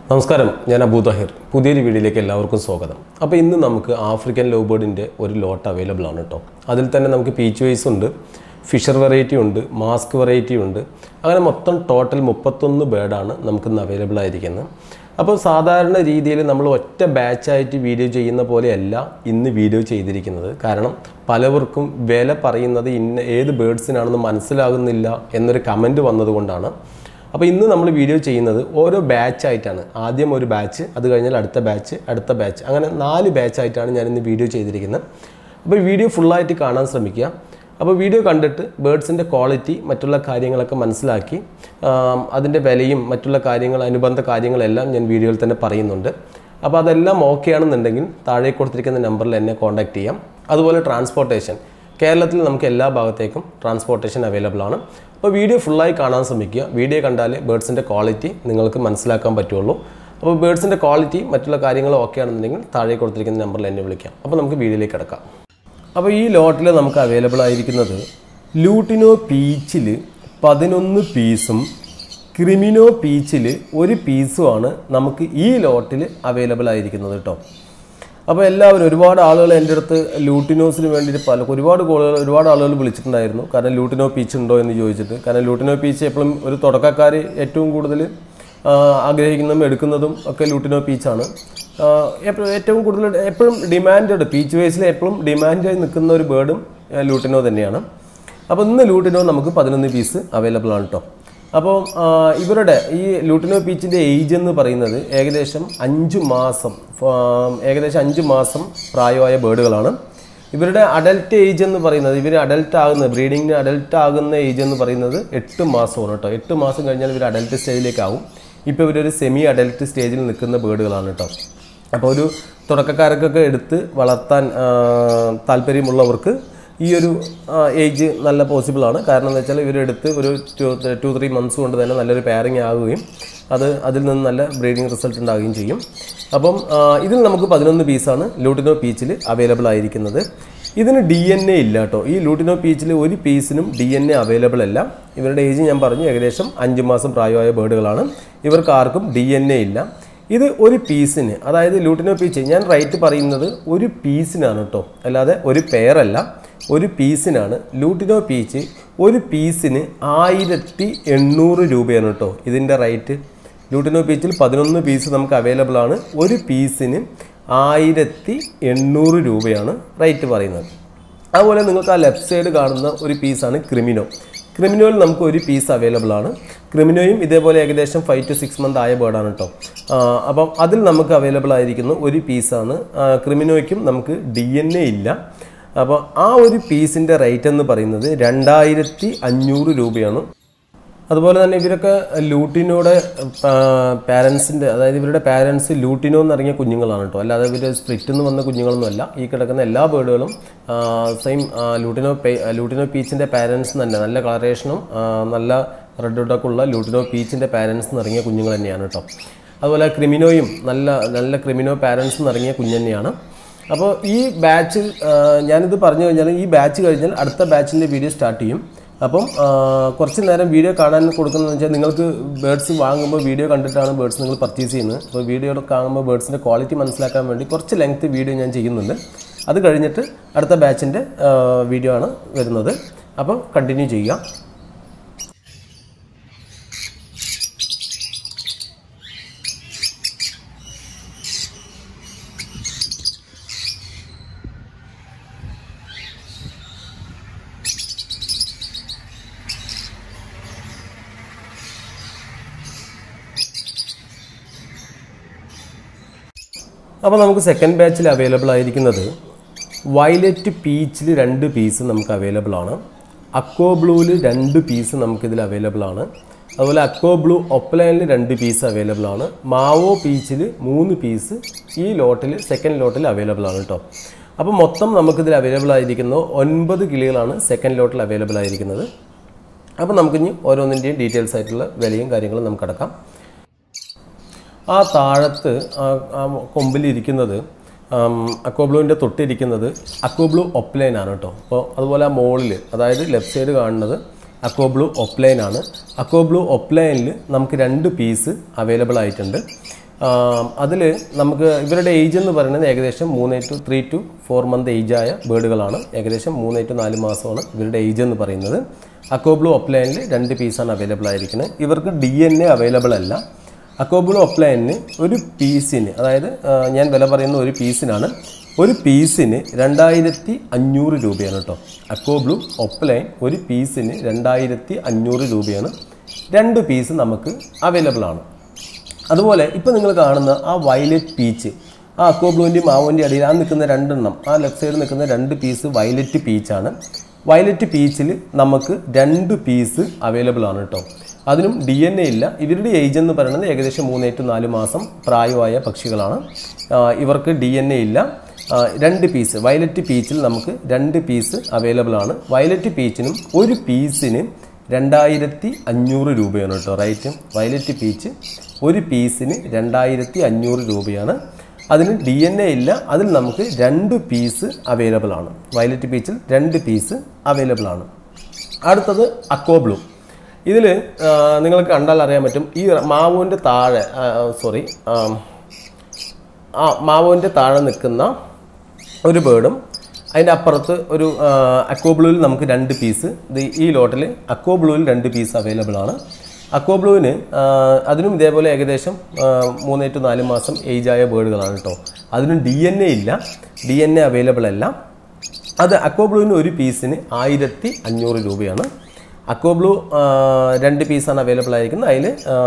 നമസ്കാരം ഞാൻ അബൂ തഹിർ പുതിയൊരു വീഡിയോയിലേക്ക് എല്ലാവർക്കും സ്വാഗതം അപ്പോൾ ഇന്ന് നമുക്ക് ആഫ്രിക്കൻ ലവ് ബേർഡിൻ്റെ ഒരു ലോട്ട് അവൈലബിൾ ആണ് കേട്ടോ അതിൽ തന്നെ നമുക്ക് പീച്ച് വൈസ് ഉണ്ട് ഫിഷർ വെറൈറ്റി ഉണ്ട് മാസ്ക് വെറൈറ്റി ഉണ്ട് അങ്ങനെ മൊത്തം ടോട്ടൽ മുപ്പത്തൊന്ന് ബേർഡാണ് നമുക്കിന്ന് അവൈലബിൾ ആയിരിക്കുന്നത് അപ്പോൾ സാധാരണ രീതിയിൽ നമ്മൾ ഒറ്റ ബാച്ചായിട്ട് വീഡിയോ ചെയ്യുന്ന പോലെയല്ല ഇന്ന് വീഡിയോ ചെയ്തിരിക്കുന്നത് കാരണം പലവർക്കും വില പറയുന്നത് ഇന്ന ഏത് ബേർഡ്സിനാണെന്ന് മനസ്സിലാകുന്നില്ല എന്നൊരു കമൻറ്റ് വന്നതുകൊണ്ടാണ് അപ്പോൾ ഇന്ന് നമ്മൾ വീഡിയോ ചെയ്യുന്നത് ഓരോ ബാച്ചായിട്ടാണ് ആദ്യം ഒരു ബാച്ച് അത് കഴിഞ്ഞാൽ അടുത്ത ബാച്ച് അടുത്ത ബാച്ച് അങ്ങനെ നാല് ബാച്ചായിട്ടാണ് ഞാൻ ഇന്ന് വീഡിയോ ചെയ്തിരിക്കുന്നത് അപ്പോൾ വീഡിയോ ഫുള്ളായിട്ട് കാണാൻ ശ്രമിക്കുക അപ്പോൾ വീഡിയോ കണ്ടിട്ട് ബേർഡ്സിൻ്റെ ക്വാളിറ്റി മറ്റുള്ള കാര്യങ്ങളൊക്കെ മനസ്സിലാക്കി ആം, അതിൻ്റെ വിലയും മറ്റുള്ള കാര്യങ്ങൾ അനുബന്ധ കാര്യങ്ങളെല്ലാം ഞാൻ വീഡിയോയിൽ തന്നെ പറയുന്നുണ്ട് അപ്പോൾ അതെല്ലാം ഓക്കെ ആണെന്നുണ്ടെങ്കിൽ താഴെ കൊടുത്തിരിക്കുന്ന നമ്പറിൽ എന്നെ കോൺടാക്റ്റ് ചെയ്യാം അതുപോലെ ട്രാൻസ്പോർട്ടേഷൻ കേരളത്തിൽ നമുക്ക് എല്ലാ ഭാഗത്തേക്കും ട്രാൻസ്പോർട്ടേഷൻ അവൈലബിൾ ആണ് അപ്പോൾ വീഡിയോ ഫുള്ളായി കാണാൻ ശ്രമിക്കുക വീഡിയോ കണ്ടാലേ ബേർഡ്സിൻ്റെ ക്വാളിറ്റി നിങ്ങൾക്ക് മനസ്സിലാക്കാൻ പറ്റുള്ളൂ അപ്പോൾ ബേർഡ്സിൻ്റെ ക്വാളിറ്റി മറ്റുള്ള കാര്യങ്ങൾ ഓക്കെ ആണെന്നുണ്ടെങ്കിൽ താഴെ കൊടുത്തിരിക്കുന്ന നമ്പറിൽ എന്നെ വിളിക്കാം അപ്പോൾ നമുക്ക് വീഡിയോയിലേക്ക് കിടക്കാം അപ്പോൾ ഈ ലോട്ടിൽ നമുക്ക് അവൈലബിൾ ആയിരിക്കുന്നത് ലൂട്ടിനോ പീച്ചിൽ പതിനൊന്ന് പീസും ക്രിമിനോ പീച്ചിൽ ഒരു പീസുമാണ് നമുക്ക് ഈ ലോട്ടിൽ അവൈലബിൾ ആയിരിക്കുന്നത് കേട്ടോ അപ്പോൾ എല്ലാവരും ഒരുപാട് ആളുകൾ എൻ്റെ അടുത്ത് ലൂട്ടിനോസിന് വേണ്ടിയിട്ട് പല ഒരുപാട് കോളുകൾ ഒരുപാട് ആളുകൾ വിളിച്ചിട്ടുണ്ടായിരുന്നു കാരണം ലൂട്ടിനോ പീച്ച് ഉണ്ടോ എന്ന് ചോദിച്ചിട്ട് കാരണം ലൂട്ടിനോ പീച്ച് എപ്പോഴും ഒരു തുടക്കക്കാർ ഏറ്റവും കൂടുതൽ ആ, ആഗ്രഹിക്കുന്നതും എടുക്കുന്നതും ഒക്കെ ലൂട്ടിനോ പീച്ചാണ് ആ, എപ്പ- ഏറ്റവും കൂടുതൽ എപ്പോഴും ഡിമാൻഡ് പീച്ച് വേസിൽ എപ്പോഴും ഡിമാൻഡായി നിൽക്കുന്ന ഒരു ബേർഡും ആ, ലൂട്ടിനോ തന്നെയാണ് അപ്പോൾ ഇന്ന് ലൂട്ടിനോ നമുക്ക് പതിനൊന്ന് പീസ് അവൈലബിൾ ആണ് കേട്ടോ അപ്പോൾ ആ, ഇവരുടെ ഈ ലൂട്ടിനോ പീച്ചിൻ്റെ ഏജ് എന്ന് പറയുന്നത് ഏകദേശം അഞ്ച് മാസം ആ, ഏകദേശം അഞ്ച് മാസം പ്രായമായ ബേർഡുകളാണ് ഇവരുടെ അഡൽട്ട് ഏജ് എന്ന് പറയുന്നത് ഇവർ അഡൽട്ട് ആകുന്ന ബ്രീഡിങ്ങിന് അഡൽട്ട് ആകുന്ന ഏജ് എന്ന് പറയുന്നത് എട്ട് മാസമാണ് കേട്ടോ എട്ട് മാസം കഴിഞ്ഞാൽ ഇവർ അഡൽട്ട് സ്റ്റേജിലേക്കാവും ഇപ്പോൾ ഇവരൊരു സെമി അഡൽട്ട് സ്റ്റേജിൽ നിൽക്കുന്ന ബേർഡുകളാണ് കേട്ടോ അപ്പോൾ ഒരു തുടക്കക്കാർക്കൊക്കെ എടുത്ത് വളർത്താൻ ആ, താല്പര്യമുള്ളവർക്ക് ഈ ഒരു ഏജ് നല്ല പോസിബിൾ ആണ് കാരണം എന്ന് വെച്ചാൽ ഇവരെടുത്ത് ഒരു ടു ടു ത്രീ മന്ത്സ് കൊണ്ട് തന്നെ നല്ലൊരു പെയറിങ് ആകുകയും അത് അതിൽ നിന്ന് നല്ല ബ്രീഡിംഗ് റിസൾട്ട് ഉണ്ടാവുകയും ചെയ്യും അപ്പം ആ, ഇതിൽ നമുക്ക് പതിനൊന്ന് പീസാണ് ലൂട്ടിനോ പീച്ചിൽ അവൈലബിൾ ആയിരിക്കുന്നത് ഇതിന് ഡി എൻ എ ഇല്ല കേട്ടോ ഈ ലൂട്ടിനോ പീച്ചിൽ ഒരു പീസിനും ഡി എൻ എ അവൈലബിൾ അല്ല ഇവരുടെ ഏജ് ഞാൻ പറഞ്ഞു ഏകദേശം അഞ്ച് മാസം പ്രായമായ ബേർഡുകളാണ് ഇവർക്ക് ആർക്കും ഡി എൻ എ ഇല്ല ഇത് ഒരു പീസിന് അതായത് ലൂട്ടിനോ പീച്ച് ഞാൻ റേറ്റ് പറയുന്നത് ഒരു പീസിനാണ് കേട്ടോ അല്ലാതെ ഒരു പെയറല്ല ഒരു പീസിനാണ് ലൂട്ടിനോ പീച്ച് ഒരു പീസിന് ആയിരത്തി എണ്ണൂറ് രൂപയാണ് കേട്ടോ ഇതിൻ്റെ റേറ്റ് ലൂട്ടിനോ പീച്ചിൽ പതിനൊന്ന് പീസ് നമുക്ക് അവൈലബിൾ ആണ് ഒരു പീസിന് ആയിരത്തി എണ്ണൂറ് രൂപയാണ് റേറ്റ് പറയുന്നത് അതുപോലെ നിങ്ങൾക്ക് ആ ലെഫ്റ്റ് സൈഡ് കാണുന്ന ഒരു പീസാണ് ക്രിമിനോ ക്രിമിനോയിൽ നമുക്ക് ഒരു പീസ് അവൈലബിൾ ആണ് ക്രിമിനോയും ഇതേപോലെ ഏകദേശം ഫൈവ് ടു സിക്സ് മന്ത് ആയ ബേർഡാണ് കേട്ടോ ആ, അപ്പം അതിൽ നമുക്ക് അവൈലബിൾ ആയിരിക്കുന്ന ഒരു പീസാണ് ആ, ക്രിമിനോയ്ക്കും നമുക്ക് ഡി എൻ എ ഇല്ല അപ്പോൾ ആ ഒരു പീസിൻ്റെ റേറ്റ് എന്ന് പറയുന്നത് രണ്ടായിരത്തി അഞ്ഞൂറ് രൂപയാണ് അതുപോലെ തന്നെ ഇവരൊക്കെ ലൂട്ടിനോടെ പാരൻസിൻ്റെ അതായത് ഇവരുടെ പാരൻസ് ലൂട്ടിനോ എന്നിറങ്ങിയ കുഞ്ഞുങ്ങളാണ് കേട്ടോ അല്ലാതെ ഇവർ സ്പ്ലിറ്റ് നിന്ന് വന്ന കുഞ്ഞുങ്ങളൊന്നുമല്ല ഈ കിടക്കുന്ന എല്ലാ ബേർഡുകളും സെയിം ലൂട്ടിനോ പേ ലൂട്ടിനോ പീച്ചിൻ്റെ പാരൻസ് തന്നെ നല്ല കളറേഷനും നല്ല റെഡ് ഡൊക്കെ ഉള്ള ലൂട്ടിനോ പീച്ചിൻ്റെ പാരൻസ് എന്നിറങ്ങിയ കുഞ്ഞുങ്ങൾ തന്നെയാണ് കേട്ടോ അതുപോലെ ക്രിമിനോയും നല്ല നല്ല ക്രിമിനോ പാരൻസ് എന്നിറങ്ങിയ കുഞ്ഞ് തന്നെയാണ് അപ്പോൾ ഈ ബാച്ച് ഞാനിത് പറഞ്ഞു കഴിഞ്ഞാൽ ഈ ബാച്ച് കഴിഞ്ഞാൽ അടുത്ത ബാച്ചിൻ്റെ വീഡിയോ സ്റ്റാർട്ട് ചെയ്യും അപ്പം ആ, കുറച്ച് നേരം വീഡിയോ കാണാൻ കൊടുക്കുന്നതെന്ന് വെച്ചാൽ നിങ്ങൾക്ക് ബേർഡ്സ് വാങ്ങുമ്പോൾ വീഡിയോ കണ്ടിട്ടാണ് ബേർഡ്സ് നിങ്ങൾ പർച്ചേസ് ചെയ്യുന്നത് അപ്പോൾ വീഡിയോ കാണുമ്പോൾ ബേർഡ്സിൻ്റെ ക്വാളിറ്റി മനസ്സിലാക്കാൻ വേണ്ടി കുറച്ച് ലെങ്ത് വീഡിയോ ഞാൻ ചെയ്യുന്നുണ്ട് അത് കഴിഞ്ഞിട്ട് അടുത്ത ബാച്ചിൻ്റെ വീഡിയോ ആണ് വരുന്നത് അപ്പോൾ കണ്ടിന്യൂ ചെയ്യുക അപ്പോൾ നമുക്ക് സെക്കൻഡ് ബാച്ചിൽ അവൈലബിൾ ആയിരിക്കുന്നത് വയലറ്റ് പീച്ചിൽ രണ്ട് പീസ് നമുക്ക് അവൈലബിൾ ആണ് അക്കോ ബ്ലൂവിൽ രണ്ട് പീസ് നമുക്കിതിൽ അവൈലബിൾ ആണ് അതുപോലെ അക്കോ ബ്ലൂ ഒപ്പലൈനിൽ രണ്ട് പീസ് അവൈലബിൾ ആണ് മാവോ പീച്ചിൽ മൂന്ന് പീസ് ഈ ലോട്ടിൽ സെക്കൻഡ് ലോട്ടിൽ അവൈലബിൾ ആണ് കേട്ടോ അപ്പോൾ മൊത്തം നമുക്കിതിൽ അവൈലബിൾ ആയിരിക്കുന്ന ഒൻപത് കിളികളാണ് സെക്കൻഡ് ലോട്ടിൽ അവൈലബിൾ ആയിരിക്കുന്നത് അപ്പോൾ നമുക്കിനി ഓരോന്നിൻ്റെയും ഡീറ്റെയിൽസ് ആയിട്ടുള്ള വിലയും കാര്യങ്ങളും നമുക്ക് അടക്കാം ആ താഴത്ത് ആ ആ കൊമ്പിലിരിക്കുന്നത് അക്കോബ്ലുവിൻ്റെ തൊട്ടിരിക്കുന്നത് അക്കോബ്ലു ഒപ്ലൈൻ ആണ് കേട്ടോ അപ്പോൾ അതുപോലെ ആ മോളിൽ അതായത് ലെഫ്റ്റ് സൈഡ് കാണുന്നത് അക്കോബ്ലു ഒപ്ലൈൻ ആണ് അക്കോബ്ലു ഒപ്ലൈനിൽ നമുക്ക് രണ്ട് പീസ് അവൈലബിൾ ആയിട്ടുണ്ട് അതിൽ നമുക്ക് ഇവരുടെ ഏജ് എന്ന് പറയുന്നത് ഏകദേശം മൂന്ന് two three two four month ഏജായ ബേർഡുകളാണ് ഏകദേശം മൂന്ന് ടു നാല് മാസമാണ് ഇവരുടെ ഏജ് എന്ന് പറയുന്നത് അക്കോബ്ലു ഒപ്ലൈനിൽ രണ്ട് പീസാണ് അവൈലബിൾ ആയിരിക്കുന്നത് ഇവർക്ക് ഡി എൻ എ അവൈലബിൾ അല്ല അക്കോബ്ലു ഒപ്ലൈനിന് ഒരു പീസിന് അതായത് ആ, ഞാൻ വില പറയുന്ന ഒരു പീസിനാണ് ഒരു പീസിന് രണ്ടായിരത്തി അഞ്ഞൂറ് രൂപയാണ് കേട്ടോ അക്കോബ്ലു ഒപ്ലൈൻ ഒരു പീസിന് രണ്ടായിരത്തി അഞ്ഞൂറ് രൂപയാണ് രണ്ട് പീസ് നമുക്ക് അവൈലബിൾ ആണ് അതുപോലെ ഇപ്പോൾ നിങ്ങൾ കാണുന്ന ആ വയലറ്റ് പീച്ച് ആ അക്കോബ്ലുവിൻ്റെയും മാവിൻ്റെയും അടിയിൽ ആ നിൽക്കുന്ന രണ്ടെണ്ണം ആ ലെഫ്റ്റ് സൈഡിൽ നിൽക്കുന്ന രണ്ട് പീസ് വയലറ്റ് പീച്ചാണ് വയലറ്റ് പീച്ചിൽ നമുക്ക് രണ്ട് പീസ് അവൈലബിൾ ആണ് കേട്ടോ അതിനും ഡി എൻ എ ഇല്ല ഇവരുടെ ഏജ് എന്ന് പറയുന്നത് ഏകദേശം മൂന്ന് ടു നാല് മാസം പ്രായമായ പക്ഷികളാണ് ആ, ഇവർക്ക് ഡി എൻ എ ഇല്ല ആ, രണ്ട് പീസ് വയലറ്റ് പീച്ചിൽ നമുക്ക് രണ്ട് പീസ് അവൈലബിൾ ആണ് വയലറ്റ് പീച്ചിനും ഒരു പീസിന് രണ്ടായിരത്തി അഞ്ഞൂറ് രൂപയാണ് കേട്ടോ റേറ്റ് വയലറ്റ് പീച്ച് ഒരു പീസിന് രണ്ടായിരത്തി അഞ്ഞൂറ് രൂപയാണ് അതിന് ഡി എൻ എ ഇല്ല അതിൽ നമുക്ക് രണ്ട് പീസ് അവൈലബിൾ ആണ് വയലറ്റ് പീച്ചിൽ രണ്ട് പീസ് അവൈലബിൾ ആണ് അടുത്തത് അക്കോബ്ലൂ ഇതിൽ നിങ്ങൾക്ക് കണ്ടാൽ അറിയാൻ പറ്റും ഈ മാവുവിൻ്റെ താഴെ സോറി ആ മാവുവിൻ്റെ താഴെ നിൽക്കുന്ന ഒരു ബേർഡും അതിൻ്റെ അപ്പുറത്ത് ഒരു അക്കോബ്ലൂവിൽ നമുക്ക് രണ്ട് പീസ് ഇത് ഈ ലോട്ടിൽ അക്കോബ്ലൂവിൽ രണ്ട് പീസ് അവൈലബിൾ ആണ് അക്കോബ്ലൂവിന് അതിനും ഇതേപോലെ ഏകദേശം ആ, മൂന്ന് ടു നാല് മാസം ഏജായ ബേർഡുകളാണ് കേട്ടോ അതിനും ഡി എൻ എ ഇല്ല ഡി എൻ എ അവൈലബിൾ അല്ല അത് അക്കോബ്ലൂവിന് ഒരു പീസിന് ആയിരത്തി അഞ്ഞൂറ് രൂപയാണ് അക്കോബ്ലൂ ആ, രണ്ട് പീസാണ് അവൈലബിൾ ആയിരിക്കുന്നത് അതിൽ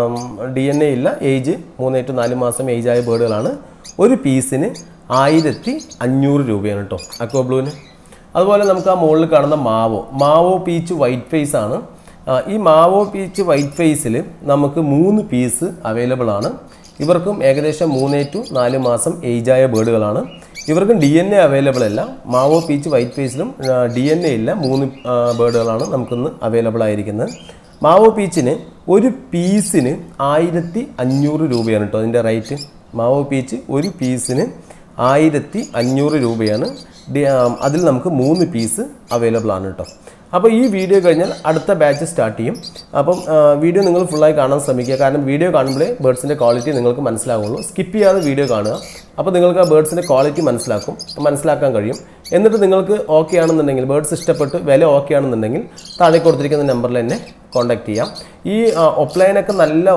ഡി എൻ എ ഇല്ല ഏജ് മൂന്ന് ടു നാല് മാസം ഏജായ ബേർഡുകളാണ് ഒരു പീസിന് ആയിരത്തി അഞ്ഞൂറ് രൂപയാണ് കേട്ടോ അക്കോബ്ലൂവിന് അതുപോലെ നമുക്ക് ആ മുകളിൽ കാണുന്ന mauve mauve peach white face ആണ് ആ, ഈ മാവോ പീച്ച് വൈറ്റ് ഫേസിൽ നമുക്ക് മൂന്ന് പീസ് അവൈലബിൾ ആണ് ഇവർക്കും ഏകദേശം മൂന്ന് ടു നാല് മാസം ഏജായ ബേർഡുകളാണ് ഇവർക്കും ഡി എൻ എ അവൈലബിൾ അല്ല മാവോ പീച്ച് വൈറ്റ് ഫേസിലും ഡി എൻ എ ഇല്ല മൂന്ന് ആ, ബേർഡുകളാണ് നമുക്കിന്ന് അവൈലബിൾ ആയിരിക്കുന്നത് മാവോ പീച്ചിന് ഒരു പീസിന് ആയിരത്തി അഞ്ഞൂറ് രൂപയാണ് കേട്ടോ അതിൻ്റെ റേറ്റ് മാവോ പീച്ച് ഒരു പീസിന് ആയിരത്തി അഞ്ഞൂറ് രൂപയാണ് ഡി- ആ, അതിൽ നമുക്ക് മൂന്ന് പീസ് അവൈലബിൾ ആണ് കേട്ടോ അപ്പോൾ ഈ വീഡിയോ കഴിഞ്ഞാൽ അടുത്ത ബാച്ച് സ്റ്റാർട്ട് ചെയ്യും അപ്പം ആ, വീഡിയോ നിങ്ങൾ ഫുള്ളായി കാണാൻ ശ്രമിക്കുക കാരണം വീഡിയോ കാണുമ്പോഴേ ബേർഡ്സിൻ്റെ ക്വാളിറ്റി നിങ്ങൾക്ക് മനസ്സിലാവുള്ളൂ സ്കിപ്പ് ചെയ്യാതെ വീഡിയോ കാണുക അപ്പോൾ നിങ്ങൾക്ക് ആ ബേർഡ്സിൻ്റെ ക്വാളിറ്റി മനസ്സിലാക്കും മനസ്സിലാക്കാൻ കഴിയും എന്നിട്ട് നിങ്ങൾക്ക് ഓക്കെ ആണെന്നുണ്ടെങ്കിൽ ബേർഡ്സ് ഇഷ്ടപ്പെട്ട് വില ഓക്കെ ആണെന്നുണ്ടെങ്കിൽ താഴെ കൊടുത്തിരിക്കുന്ന നമ്പറിൽ എന്നെ കോൺടാക്ട് ചെയ്യാം ഈ ഒപ്ലൈനൊക്കെ നല്ല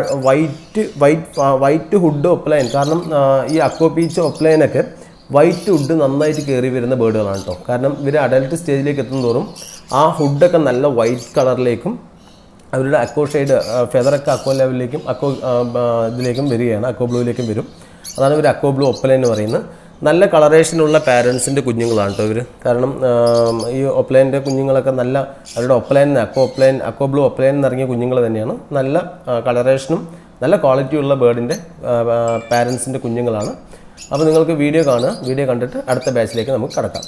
white white white hood opaline കാരണം ആ, ഈ അക്കോപീച്ച് ഒപ്ലൈനൊക്കെ വൈറ്റ് ഹുഡ് നന്നായിട്ട് കയറി വരുന്ന ബേർഡുകളാണ് കേട്ടോ കാരണം ഇവർ അഡൽട്ട് സ്റ്റേജിലേക്ക് എത്തുന്നതോറും ആ ഹുഡൊക്കെ നല്ല വൈറ്റ് കളറിലേക്കും അവരുടെ അക്കോ ഷെയ്ഡ് ഫെദറൊക്കെ അക്കോ ലെവലിലേക്കും അക്കോ ആ, ആ, ഇതിലേക്കും വരികയാണ് അക്കോ ബ്ലൂവിലേക്കും വരും അതാണ് ഇവർ അക്കോ ബ്ലൂ ഒപ്പലൈൻ എന്ന് പറയുന്നത് നല്ല കളറേഷനുള്ള പാരൻസിൻ്റെ കുഞ്ഞുങ്ങളാണ് കേട്ടോ ഇവർ കാരണം ആ, ഈ ഒപ്ലൈൻ്റെ കുഞ്ഞുങ്ങളൊക്കെ നല്ല അവരുടെ opaline aqua opaline aqua blue opaline എന്നിറങ്ങിയ കുഞ്ഞുങ്ങൾ തന്നെയാണ് നല്ല കളറേഷനും നല്ല ക്വാളിറ്റിയുള്ള ബേർഡിൻ്റെ പാരൻസിൻ്റെ കുഞ്ഞുങ്ങളാണ് അപ്പോൾ നിങ്ങൾക്ക് വീഡിയോ കാണുക വീഡിയോ കണ്ടിട്ട് അടുത്ത ബാച്ചിലേക്ക് നമുക്ക് കടക്കാം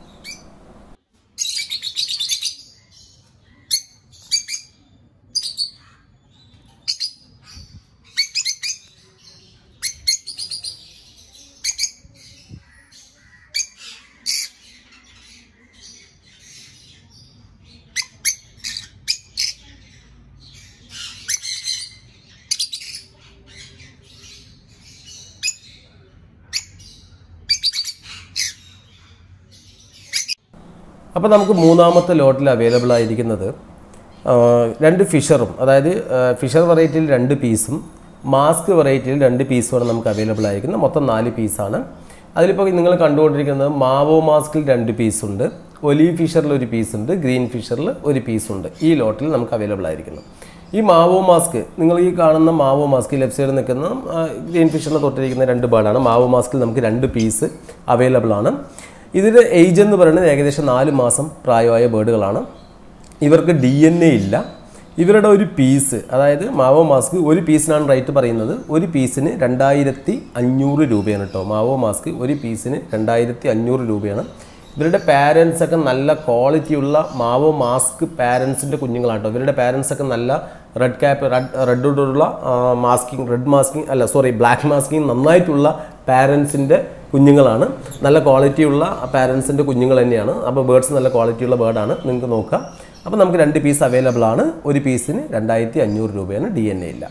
അപ്പോൾ നമുക്ക് മൂന്നാമത്തെ ലോട്ടിൽ അവൈലബിൾ ആയിരിക്കുന്നത് ആ, രണ്ട് ഫിഷറും അതായത് ആ, ഫിഷർ വെറൈറ്റിയിൽ രണ്ട് പീസും മാസ്ക് വെറൈറ്റിയിൽ രണ്ട് പീസുമാണ് നമുക്ക് അവൈലബിൾ ആയിരിക്കുന്നത് മൊത്തം നാല് പീസാണ് അതിലിപ്പോൾ നിങ്ങൾ കണ്ടുകൊണ്ടിരിക്കുന്നത് മാവോ മാസ്കിൽ രണ്ട് പീസുണ്ട് ഒലീവ് ഫിഷറിൽ ഒരു പീസുണ്ട് ഗ്രീൻ ഫിഷറിൽ ഒരു പീസുണ്ട് ഈ ലോട്ടിൽ നമുക്ക് അവൈലബിൾ ആയിരിക്കുന്നു ഈ മാവോ മാസ്ക് നിങ്ങൾ ഈ കാണുന്ന മാവോ മാസ്ക് ലെഫ്റ്റ് സൈഡിൽ നിൽക്കുന്ന ആ, ഗ്രീൻ ഫിഷറിൽ തൊട്ടിരിക്കുന്ന രണ്ട് ബേർഡാണ് മാവോ മാസ്കിൽ നമുക്ക് രണ്ട് പീസ് അവൈലബിൾ ആണ് ഇതിൻ്റെ ഏജ് എന്ന് പറയുന്നത് ഏകദേശം നാല് മാസം പ്രായമായ ബേർഡുകളാണ് ഇവർക്ക് ഡി എൻ എ ഇല്ല ഇവരുടെ ഒരു പീസ് അതായത് മാവോ മാസ്ക് ഒരു പീസിനാണ് റേറ്റ് പറയുന്നത് ഒരു പീസിന് രണ്ടായിരത്തി അഞ്ഞൂറ് രൂപയാണ് കേട്ടോ മാവോ മാസ്ക് ഒരു പീസിന് രണ്ടായിരത്തി അഞ്ഞൂറ് രൂപയാണ് ഇവരുടെ പാരൻസ് ഒക്കെ നല്ല ക്വാളിറ്റിയുള്ള മാവോ മാസ്ക് പാരൻസിൻ്റെ കുഞ്ഞുങ്ങളാണ് കേട്ടോ ഇവരുടെ പാരൻസ് ഒക്കെ നല്ല റെഡ് ക്യാപ്പ് റെഡ് റെഡോടുള്ള മാസ്കിങ് റെഡ് മാസ്കിങ് അല്ല സോറി ബ്ലാക്ക് മാസ്കിങ് നന്നായിട്ടുള്ള പാരൻസിൻ്റെ കുഞ്ഞുങ്ങളാണ് നല്ല ക്വാളിറ്റിയുള്ള പാരൻസിൻ്റെ കുഞ്ഞുങ്ങൾ തന്നെയാണ് അപ്പോൾ ബേർഡ്സ് നല്ല ക്വാളിറ്റിയുള്ള ബേർഡാണ് നിങ്ങൾക്ക് നോക്കാം അപ്പോൾ നമുക്ക് രണ്ട് പീസ് അവൈലബിൾ ആണ് ഒരു പീസിന് രണ്ടായിരത്തി അഞ്ഞൂറ് രൂപയാണ് ഡി എൻ എ ഇല്ല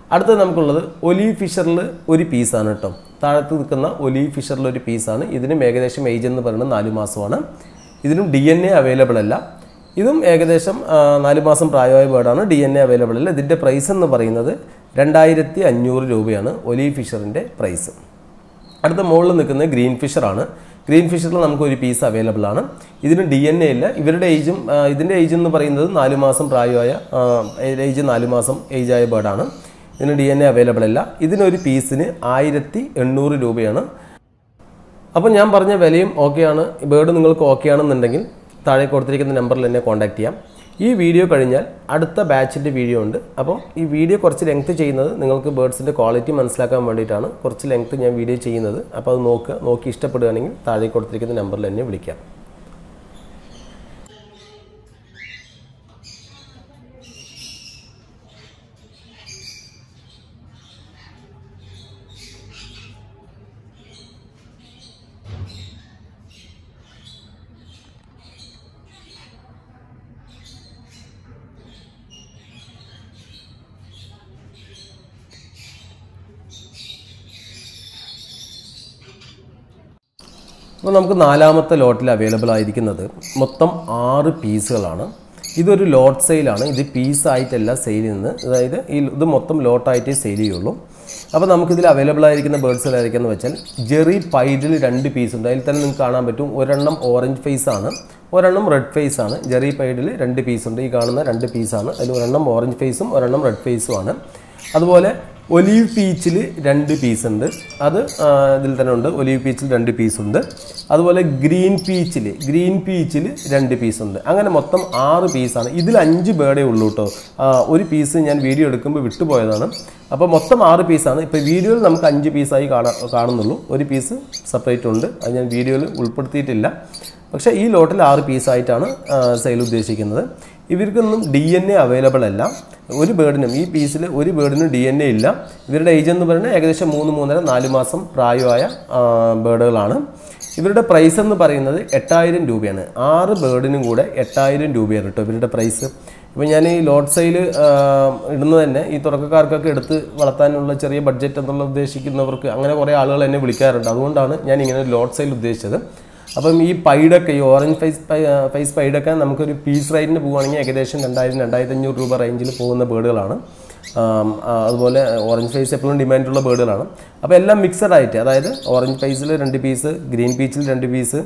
അടുത്തത് നമുക്കുള്ളത് ഒലീവ് ഫിഷറിൽ ഒരു പീസാണ് കേട്ടോ താഴത്ത് നിൽക്കുന്ന ഒലീവ് ഫിഷറിൽ ഒരു പീസാണ് ഇതിനും ഏകദേശം ഏജ് എന്ന് പറയുന്നത് നാല് മാസമാണ് ഇതിനും ഡി എൻ എ അവൈലബിൾ അല്ല ഇതും ഏകദേശം ആ, നാല് മാസം പ്രായമായ ബേർഡാണ് ഡി എൻ എ അവൈലബിൾ അല്ല ഇതിൻ്റെ പ്രൈസ് എന്ന് പറയുന്നത് രണ്ടായിരത്തി അഞ്ഞൂറ് രൂപയാണ് ഒലീവ് ഫിഷറിൻ്റെ പ്രൈസ് അടുത്ത മുകളിൽ നിൽക്കുന്നത് ഗ്രീൻ ഫിഷറാണ് ഗ്രീൻ ഫിഷറിൽ നമുക്ക് ഒരു പീസ് അവൈലബിൾ ആണ് ഇതിന് ഡി എൻ എ ഇല്ല ഇവരുടെ ഏജും ആ, ഇതിൻ്റെ ഏജ് എന്ന് പറയുന്നത് നാല് മാസം പ്രായമായ ഏജ് നാല് മാസം ഏജായ ബേർഡാണ് ഇതിന് ഡി എൻ എ അവൈലബിൾ അല്ല ഇതിനൊരു പീസിന് ആയിരത്തി എണ്ണൂറ് രൂപയാണ് അപ്പോൾ ഞാൻ പറഞ്ഞ വിലയും ഓക്കെയാണ് ബേർഡ് നിങ്ങൾക്ക് ഓക്കെ ആണെന്നുണ്ടെങ്കിൽ താഴെ കൊടുത്തിരിക്കുന്ന നമ്പറിൽ എന്നെ കോൺടാക്ട് ചെയ്യാം ഈ വീഡിയോ കഴിഞ്ഞാൽ അടുത്ത ബാച്ചിൻ്റെ വീഡിയോ ഉണ്ട് അപ്പം ഈ വീഡിയോ കുറച്ച് ലെങ്ത് ചെയ്യുന്നത് നിങ്ങൾക്ക് ബേർഡ്സിൻ്റെ ക്വാളിറ്റി മനസ്സിലാക്കാൻ വേണ്ടിയിട്ടാണ് കുറച്ച് ലെങ്ത് ഞാൻ വീഡിയോ ചെയ്യുന്നത് അപ്പോൾ അത് നോക്കുക നോക്കി ഇഷ്ടപ്പെടുകയാണെങ്കിൽ താഴെ കൊടുത്തിരിക്കുന്ന നമ്പറിൽ എന്നെ വിളിക്കാം അപ്പോൾ നമുക്ക് നാലാമത്തെ ലോട്ടിൽ അവൈലബിൾ ആയിരിക്കുന്നത് മൊത്തം ആറ് പീസുകളാണ് ഇതൊരു ലോട്ട് സെയിലാണ് ഇത് പീസായിട്ടല്ല സെയിൽ ചെയ്യുന്നത് അതായത് ഈ ഇത് മൊത്തം ലോട്ടായിട്ടേ സെയിൽ ചെയ്യുള്ളൂ അപ്പോൾ നമുക്കിതിൽ അവൈലബിൾ ആയിരിക്കുന്ന ബേർഡ്സ് ഏതൊക്കെയെന്ന് വെച്ചാൽ ജെറി പൈഡിൽ രണ്ട് പീസ് ഉണ്ട് അതിൽ തന്നെ നിങ്ങൾക്ക് കാണാൻ പറ്റും ഒരെണ്ണം ഓറഞ്ച് ഫേസ് ആണ് ഒരെണ്ണം റെഡ് ഫേസ് ആണ് ജെറി പൈഡിൽ രണ്ട് പീസ് ഉണ്ട് ഈ കാണുന്ന രണ്ട് പീസാണ് അതിൽ ഒരെണ്ണം ഓറഞ്ച് ഫേസും ഒരെണ്ണം റെഡ് ഫേസും ആണ് അതുപോലെ ഒലീവ് പീച്ചിൽ രണ്ട് പീസ് ഉണ്ട് അത് ആ, ഇതിൽ തന്നെ ഉണ്ട് ഒലീവ് പീച്ചിൽ രണ്ട് പീസ് ഉണ്ട് അതുപോലെ ഗ്രീൻ പീച്ചിൽ ഗ്രീൻ പീച്ചിൽ രണ്ട് പീസ് ഉണ്ട് അങ്ങനെ മൊത്തം ആറ് പീസാണ് ഇതിൽ അഞ്ച് ബേർഡേ ഉള്ളൂ കേട്ടോ ആ, ഒരു പീസ് ഞാൻ വീഡിയോ എടുക്കുമ്പോൾ വിട്ടുപോയതാണ് അപ്പോൾ മൊത്തം ആറ് പീസാണ് ഇപ്പോൾ വീഡിയോയിൽ നമുക്ക് അഞ്ച് പീസായി കാണാ കാണുന്നുള്ളൂ ഒരു പീസ് സെപ്പറേറ്റ് ഉണ്ട് അത് ഞാൻ വീഡിയോയിൽ ഉൾപ്പെടുത്തിയിട്ടില്ല പക്ഷേ ഈ ലോട്ടിൽ ആറ് പീസായിട്ടാണ് സെയിൽ ഉദ്ദേശിക്കുന്നത് ഇവർക്കൊന്നും ഡി എൻ എ അവൈലബിൾ അല്ല ഒരു ബേർഡിനും ഈ പീസിൽ ഒരു ബേർഡിനും ഡി എൻ എ ഇല്ല ഇവരുടെ ഏജ് എന്ന് പറയുന്നത് ഏകദേശം മൂന്ന് മൂന്നര നാല് മാസം പ്രായമായ ആ, ബേർഡുകളാണ് ഇവരുടെ പ്രൈസ് എന്ന് പറയുന്നത് എട്ടായിരം രൂപയാണ് ആറ് ബേർഡിനും കൂടെ എട്ടായിരം രൂപയാണ് കേട്ടോ ഇവരുടെ പ്രൈസ് ഇപ്പം ഞാൻ ഈ ലോഡ് സെയിൽ ഇടുന്നത് തന്നെ ഈ തുടക്കക്കാർക്കൊക്കെ എടുത്ത് വളർത്താനുള്ള ചെറിയ ബഡ്ജറ്റ് എന്നുള്ള ഉദ്ദേശിക്കുന്നവർക്ക് അങ്ങനെ കുറേ ആളുകൾ എന്നെ വിളിക്കാറുണ്ട് അതുകൊണ്ടാണ് ഞാൻ ഇങ്ങനെ ലോഡ് സെയിൽ ഉദ്ദേശിച്ചത് അപ്പം ഈ പൈഡൊക്കെ ഈ ഓറഞ്ച് ഫേസ് പൈ ഫേസ് പൈഡൊക്കെ നമുക്കൊരു പീസ് റേറ്റിന് പോവുകയാണെങ്കിൽ ഏകദേശം രണ്ടായിരം രണ്ടായിരത്തി അഞ്ഞൂറ് രൂപ റേഞ്ചിൽ പോകുന്ന ബേർഡുകളാണ് ആം, ആ, അതുപോലെ ഓറഞ്ച് ഫേസ് എപ്പോഴും ഡിമാൻഡുള്ള ബേർഡുകളാണ് അപ്പോൾ എല്ലാം മിക്സഡ് ആയിട്ട് അതായത് ഓറഞ്ച് ഫേസിൽ രണ്ട് പീസ് ഗ്രീൻ പീച്ചിൽ രണ്ട് പീസ്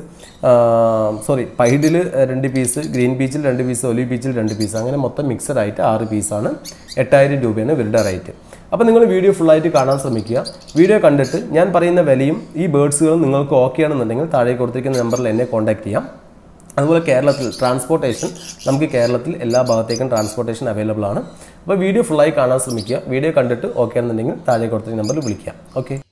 സോറി പൈഡിൽ രണ്ട് പീസ് ഗ്രീൻ പീച്ചിൽ രണ്ട് പീസ് ഒലിവ് പീച്ചിൽ രണ്ട് പീസ് അങ്ങനെ മൊത്തം മിക്സഡ് ആയിട്ട് ആറ് പീസാണ് എട്ടായിരം രൂപയാണ് ഇവരുടെ റേറ്റ് അപ്പോൾ നിങ്ങൾ വീഡിയോ ഫുള്ളായിട്ട് കാണാൻ ശ്രമിക്കുക വീഡിയോ കണ്ടിട്ട് ഞാൻ പറയുന്ന വിലയും ഈ ബേർഡ്സുകളും നിങ്ങൾക്ക് ഓക്കെ ആണെന്നുണ്ടെങ്കിൽ താഴെ കൊടുത്തിരിക്കുന്ന നമ്പറിൽ എന്നെ കോൺടാക്ട് ചെയ്യാം അതുപോലെ കേരളത്തിൽ ട്രാൻസ്പോർട്ടേഷൻ നമുക്ക് കേരളത്തിൽ എല്ലാ ഭാഗത്തേക്കും ട്രാൻസ്പോർട്ടേഷൻ അവൈലബിൾ ആണ് അപ്പോൾ വീഡിയോ ഫുള്ളായി കാണാൻ ശ്രമിക്കുക വീഡിയോ കണ്ടിട്ട് ഓക്കെ ആണെന്നുണ്ടെങ്കിൽ താഴെ കൊടുത്തിരിക്കുന്ന നമ്പറിൽ വിളിക്കുക ഓക്കെ